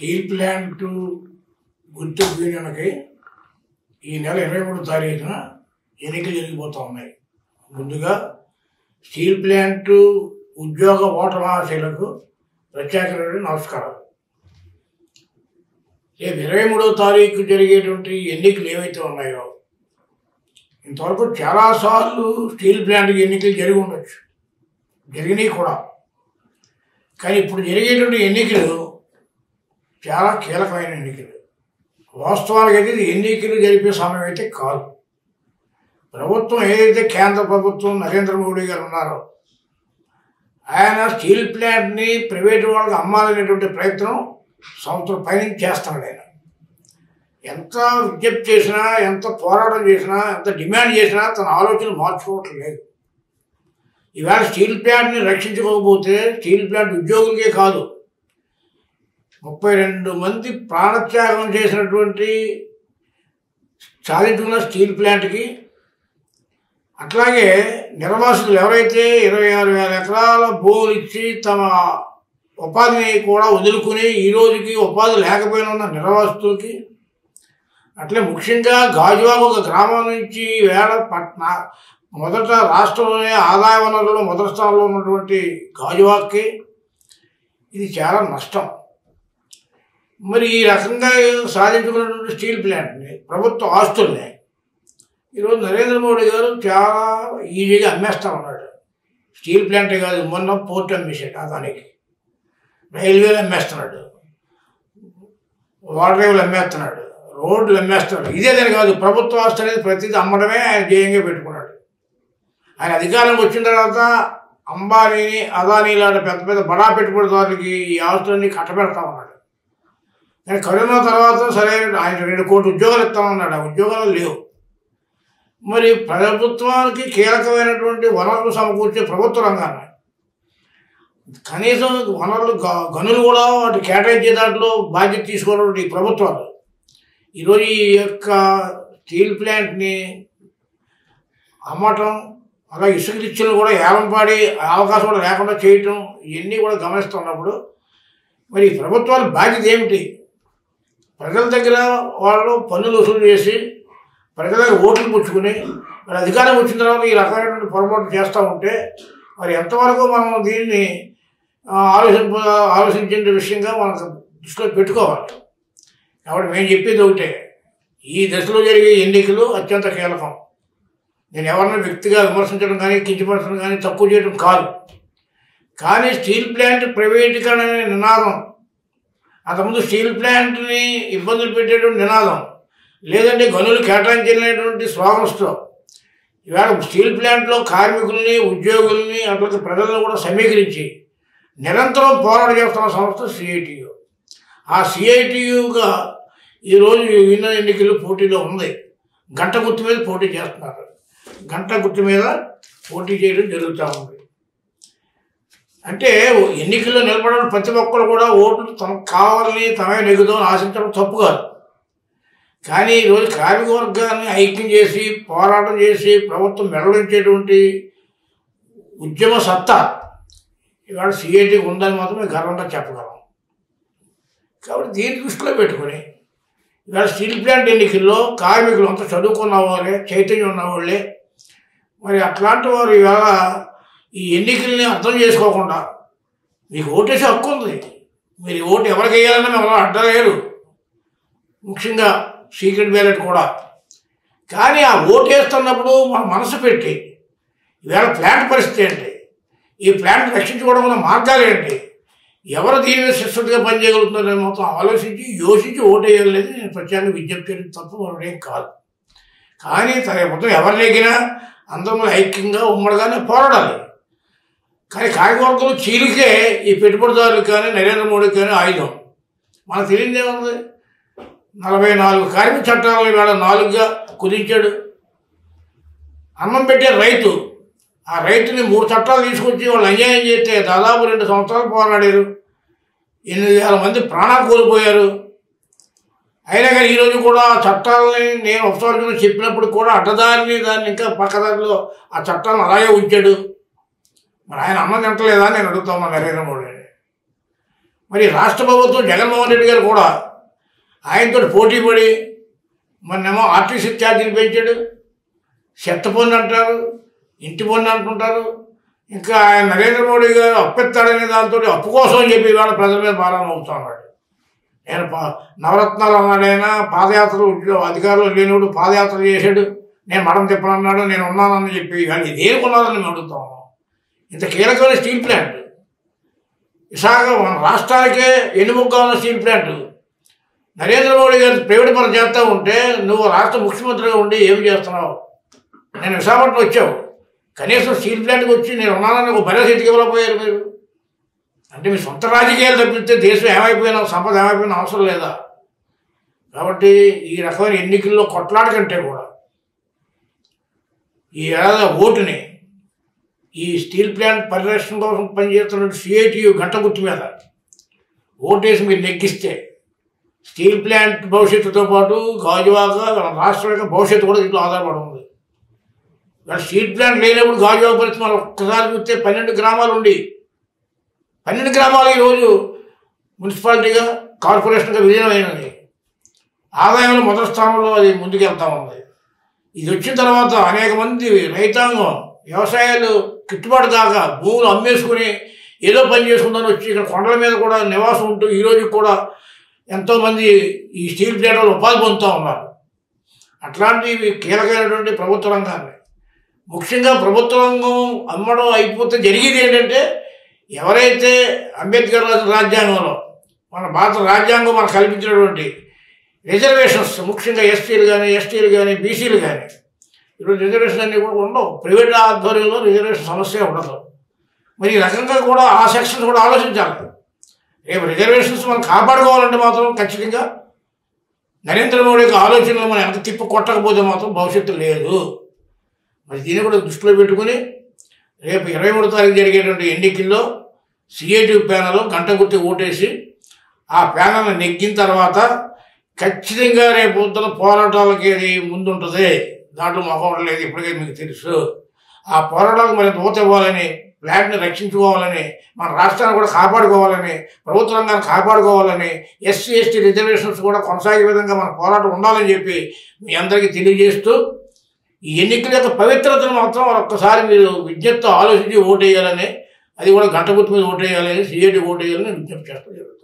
steel plant గుర్తింపు యూనియన్కి ఈ నెల ఇరవై మూడు తారీఖున ఎన్నికలు జరిగిపోతూ ఉన్నాయి ముందుగా స్టీల్ ప్లాంట్ ఉద్యోగ ఓటర్ మహాశైలకు ప్రత్యేకమైన నమస్కారాలు రేపు ఇరవై మూడవ తారీఖు జరిగేటువంటి ఎన్నికలు ఏవైతే ఉన్నాయో ఇంతవరకు చాలాసార్లు స్టీల్ ప్లాంట్ ఎన్నికలు జరిగి ఉండొచ్చు జరిగినాయి కూడా కానీ ఇప్పుడు జరిగేటువంటి ఎన్నికలు చాలా కీలకమైన ఎన్నికలు వాస్తవానికి అయితే ఇది ఎన్నికలు జరిపే సమయం అయితే కాదు ప్రభుత్వం ఏదైతే కేంద్ర ప్రభుత్వం నరేంద్ర మోడీ గారు ఉన్నారో ఆయన స్టీల్ ప్లాంట్ని ప్రైవేటు వాళ్ళకి అమ్మాలనేటువంటి ప్రయత్నం సంవత్సరం పైనుంచి చేస్తున్నాడు ఆయన ఎంత విజ్ఞప్తి చేసినా ఎంత పోరాటం చేసినా ఎంత డిమాండ్ చేసినా తన ఆలోచన మార్చుకోవటం లేదు ఇవాళ స్టీల్ ప్లాంట్ని రక్షించుకోకపోతే స్టీల్ ప్లాంట్ ఉద్యోగులకే కాదు ముప్పై రెండు మంది ప్రాణత్యాగం చేసినటువంటి చాలించుకున్న స్టీల్ ప్లాంట్కి అట్లాగే నిర్వాసితులు ఎవరైతే ఇరవై ఆరు వేల ఎకరాల భూములు ఇచ్చి తమ ఉపాధిని కూడా వదులుకుని ఈ రోజుకి ఉపాధి లేకపోయిన ఉన్న నిర్వాసితులకి అట్లే ముఖ్యంగా గాజువాక ఒక గ్రామం నుంచి వేల పట్న మొదట రాష్ట్రంలోనే ఆదాయ వనరులు మొదటి స్థానంలో ఉన్నటువంటి గాజువాక్కి ఇది చాలా నష్టం మరి ఈ రకంగా సాధించుకున్నటువంటి స్టీల్ ప్లాంట్ని ప్రభుత్వ ఆస్తుల్ని ఈరోజు నరేంద్ర మోడీ గారు చాలా ఈజీగా అమ్మేస్తా ఉన్నాడు స్టీల్ ప్లాంటే కాదు మొన్న పోర్ట్ అమ్మేసాడు అదానికి రైల్వేలు అమ్మేస్తున్నాడు వాటర్ రైవులు అమ్మేస్తున్నాడు రోడ్లు అమ్మేస్తున్నాడు ఇదే దాని కాదు ప్రభుత్వ ఆస్తి అనేది ప్రతిదీ అమ్మడమే ఆయన ధ్యేయంగా పెట్టుకున్నాడు ఆయన అధికారంలోకి వచ్చిన తర్వాత అంబానీని అదానీ లాంటి పెద్ద పెద్ద బడా పెట్టుబడిదారులకి ఈ ఆస్తులన్నీ కట్టబెడతా ఉన్నాడు కానీ కరోనా తర్వాత సరే ఆయన రెండు కోట్ల ఉద్యోగాలు ఇస్తామన్నాడు ఆ ఉద్యోగాలు లేవు మరి ప్రభుత్వానికి కీలకమైనటువంటి వనరులు సమకూర్చే ప్రభుత్వ రంగాన్ని కనీసం వనరులు గ- గనులు కూడా వాటి కేటాయించే దాంట్లో బాధ్యత తీసుకోవడం ఈ ప్రభుత్వాలు ఈరోజు ఈ యొక్క స్టీల్ ప్లాంట్ని అమ్మటం అలా ఇసుక రిచ్చులు కూడా ఏలంపాడి అవకాశం కూడా లేకుండా చేయటం ఇవన్నీ కూడా గమనిస్తున్నప్పుడు మరి ఈ ప్రభుత్వాల బాధ్యత ఏమిటి ప్రజల దగ్గర వాళ్ళు పన్నులు వసూలు చేసి ప్రజల దగ్గర ఓట్లు పుచ్చుకుని మరి అధికారం వచ్చిన తర్వాత ఈ రకమైనటువంటి పొరపాటు చేస్తూ ఉంటే మరి ఎంతవరకు మనం దీన్ని ఆ, ఆలోచింప ఆలోచించే విషయంగా మనకు దృష్టిలో పెట్టుకోవాలి కాబట్టి మేము చెప్పేది ఒకటే ఈ దశలో జరిగే ఎన్నికలు అత్యంత కీలకం నేను ఎవరిని వ్యక్తిగా విమర్శించడం కానీ కించపరచడం కానీ తక్కువ చేయడం కాదు కానీ స్టీల్ ప్లాంట్ ప్రైవేటీకరణ అనే నినాదం అంతకుముందు స్టీల్ ప్లాంట్ని ఇబ్బందులు పెట్టేటువంటి నినాదం లేదంటే గనులు కేటాయించినటువంటి స్లోగన్స్తో ఇవాళ స్టీల్ ప్లాంట్లో కార్మికుల్ని ఉద్యోగుల్ని అట్లా ప్రజలను కూడా సమీకరించి నిరంతరం పోరాటం చేస్తున్న సంస్థ సిఐటియు ఆ సిఐటియుగా ఈరోజు విన్న ఎన్నికలు పోటీలో ఉంది గంట గుర్తు మీద పోటీ చేస్తున్నారు గంట గుర్తు మీద పోటీ చేయడం జరుగుతూ ఉంది అంటే ఎన్నికల్లో నిలబడిన ప్రతి ఒక్కరు కూడా ఓట్లు తనకు కావాలని తమే నెగ్గుదామని ఆశించడం తప్పు కాదు కానీ ఈరోజు కార్మిక వర్గాన్ని ఐక్యం చేసి పోరాటం చేసి ప్రభుత్వం వెల్లడించేటువంటి ఉద్యమ సత్తా ఇవాళ సిఐటి ఉందని మాత్రమే గర్వంగా చెప్పగలం కాబట్టి దీన్ని దృష్టిలో పెట్టుకొని ఇవాళ స్టీల్ ప్లాంట్ ఎన్నికల్లో కార్మికులు అంతా చదువుకున్న వాళ్ళే చైతన్యం ఉన్న వాళ్ళే మరి అట్లాంటి వారు ఇవాళ ఈ ఎన్నికల్ని అర్థం చేసుకోకుండా మీకు ఓటేసే హక్కు ఉంది మీరు ఈ ఓటు ఎవరికి వేయాలన్నా మిమ్మల్ని అడ్డలేరు ముఖ్యంగా సీక్రెట్ బ్యాలెట్ కూడా కానీ ఆ ఓటు వేస్తున్నప్పుడు మన మనసు పెట్టి ఈవేళ ప్లాంట్ పరిస్థితి ఏంటి ఈ ప్లాంట్ రక్షించుకోవడం వల్ల మార్గాలు ఏంటి ఎవరు దీని మీద శిస్తుగా పనిచేయగలుగుతున్నారని మొత్తం ఆలోచించి యోచించి ఓటేయాలనేది నేను ప్రత్యేకంగా విజ్ఞప్తి చేయడం తప్ప మరొకటేం కాదు కానీ తన మొత్తం ఎవరు నెగ్గినా అందరూ ఐక్యంగా ఉమ్మడిగానే పోరాడాలి కానీ కార్యకర్తలు చీలికే ఈ పెట్టుబడిదారులకు కానీ నరేంద్ర మోడీకి కానీ ఆయుధం మనకు తెలియదు ఏముంది నలభై నాలుగు కార్మిక చట్టాలను ఇవాళ నాలుగుగా కుదించాడు అన్నం పెట్టే రైతు ఆ రైతుని మూడు చట్టాలు తీసుకొచ్చి వాళ్ళు అన్యాయం చేస్తే దాదాపు రెండు సంవత్సరాలు పోరాడారు ఎనిమిది వేల మంది ప్రాణాలు కోల్పోయారు అయినా కానీ ఈరోజు కూడా ఆ చట్టాలని నేను ఉపసంహరించడం చెప్పినప్పుడు కూడా అడ్డదారిని దాన్ని ఇంకా పక్కదారిలో ఆ చట్టాలను అలాగే ఉంచాడు మరి ఆయన అన్నం తింటలేదా అని నేను అడుగుతా ఉన్నా నరేంద్ర మోడీ మరి రాష్ట్ర ప్రభుత్వం జగన్మోహన్ రెడ్డి గారు కూడా ఆయనతో పోటీ పడి మొన్నేమో ఆర్టీసీ ఛార్జీలు పెంచాడు చెత్త పన్ను అంటారు ఇంటి పన్ను అంటుంటారు ఇంకా ఆయన నరేంద్ర మోడీ గారు అప్పెత్తాడనే దాంతో అప్పు కోసం అని చెప్పి ఇవాళ ప్రజల మీద భారం అవుతున్నాడు నేను పా- నవరత్నాలు అన్నాడైనా పాదయాత్రలు ఉద్యోగ అధికారులు లేనివాడు పాదయాత్ర చేశాడు నేను మడం తిప్పనన్నాడు నేను ఉన్నానని చెప్పి కానీ దేనికి ఉన్నారని మేము అడుగుతాము ఇంత కీలకమైన స్టీల్ ప్లాంట్ విశాఖ మన రాష్ట్రానికే ఎన్నుముగ్గా ఉన్న స్టీల్ ప్లాంట్ నరేంద్ర మోడీ గారు ప్రైవేట్ పని చేస్తూ ఉంటే నువ్వు రాష్ట్ర ముఖ్యమంత్రిగా ఉండి ఏమి చేస్తున్నావు నేను విశాఖపట్నం వచ్చావు కనీసం స్టీల్ ప్లాంట్కి వచ్చి నేను ఉన్నానని ఒక భరోసా ఎత్తికి ఇవ్వలేకపోయారు మీరు అంటే మీ సొంత రాజకీయాలు తప్పిస్తే దేశం ఏమైపోయినా సంపద ఏమైపోయినా అవసరం లేదా కాబట్టి ఈ రకమైన ఎన్నికల్లో కొట్లాట కంటే కూడా ఈ ఏడాది ఓటుని ఈ స్టీల్ ప్లాంట్ పరిరక్షణ కోసం పనిచేస్తున్న సిఐటియు గంట గుర్తు మీద ఓటేసి మీరు నెగ్గిస్తే స్టీల్ ప్లాంట్ భవిష్యత్తుతో పాటు గాజువాక రాష్ట్రం యొక్క భవిష్యత్తు కూడా దీంట్లో ఆధారపడి ఉంది ఇవాళ స్టీల్ ప్లాంట్ లేనప్పుడు గాజువాక పరిస్థితి మనం ఒక్కసారి చూస్తే పన్నెండు గ్రామాలు ఉండి పన్నెండు గ్రామాలు ఈరోజు మున్సిపాలిటీగా కార్పొరేషన్గా విలీనమైనది ఆదాయంలో మొదటి స్థానంలో అది ముందుకెళ్తా ఉంది ఇది వచ్చిన తర్వాత అనేక మంది రైతాంగం వ్యవసాయాలు గిట్టుబాటు కాక భూములు అమ్మేసుకుని ఏదో పని చేసుకుందని వచ్చి ఇక్కడ కొండల మీద కూడా నివాసం ఉంటూ ఈ రోజుకి కూడా ఎంతోమంది ఈ స్టీల్ ప్లాంట్ వాళ్ళు ఉపాధి పొందుతూ ఉన్నారు అట్లాంటివి కీలకమైనటువంటి ప్రభుత్వ రంగాన్ని ముఖ్యంగా ప్రభుత్వ రంగం అమ్మడం అయిపోతే జరిగేది ఏంటంటే ఎవరైతే అంబేద్కర్ రాసిన రాజ్యాంగంలో మన భారత రాజ్యాంగం మనకు కల్పించినటువంటి రిజర్వేషన్స్ ముఖ్యంగా ఎస్టీలు కానీ ఎస్టీలు కానీ బీసీలు కానీ ఈరోజు రిజర్వేషన్ అన్నీ కూడా ఉండవు ప్రైవేట్ ఆధ్వర్యంలో రిజర్వేషన్ సమస్య ఉండదు మరి ఈ రకంగా కూడా ఆ సెక్షన్స్ కూడా ఆలోచించాలి రేపు రిజర్వేషన్స్ మనం కాపాడుకోవాలంటే మాత్రం ఖచ్చితంగా నరేంద్ర మోడీ యొక్క ఆలోచనలు మనం ఎంత తిప్పి కొట్టకపోతే మాత్రం భవిష్యత్తు లేదు మరి దీన్ని కూడా దృష్టిలో పెట్టుకుని రేపు ఇరవై మూడో తారీఖు జరిగేటువంటి ఎన్నికల్లో సిఐటి ప్యానల్ గంట గుర్తి ఓటేసి ఆ ప్యానల్ నెగ్గిన తర్వాత ఖచ్చితంగా రేపు పొద్దున పోరాటాలకి అది ముందుంటుంది దాంట్లో మొహం లేదు ఇప్పటికే మీకు తెలుసు ఆ పోరాటాలకు మరి దూత ఇవ్వాలని ప్లాంట్ని రక్షించుకోవాలని మన రాష్ట్రాన్ని కూడా కాపాడుకోవాలని ప్రభుత్వ రంగాన్ని కాపాడుకోవాలని ఎస్సీ ఎస్టీ రిజర్వేషన్స్ కూడా కొనసాగే విధంగా మన పోరాటం ఉండాలని చెప్పి మీ అందరికీ తెలియజేస్తూ ఈ ఎన్నికల యొక్క పవిత్రతను మాత్రం ఒక్కసారి మీరు విజ్ఞప్తితో ఆలోచించి ఓటేయాలని అది కూడా గంట గుర్తు మీద ఓటేయాలని సిఐటి ఓటేయాలని విజ్ఞప్తి చేస్తాను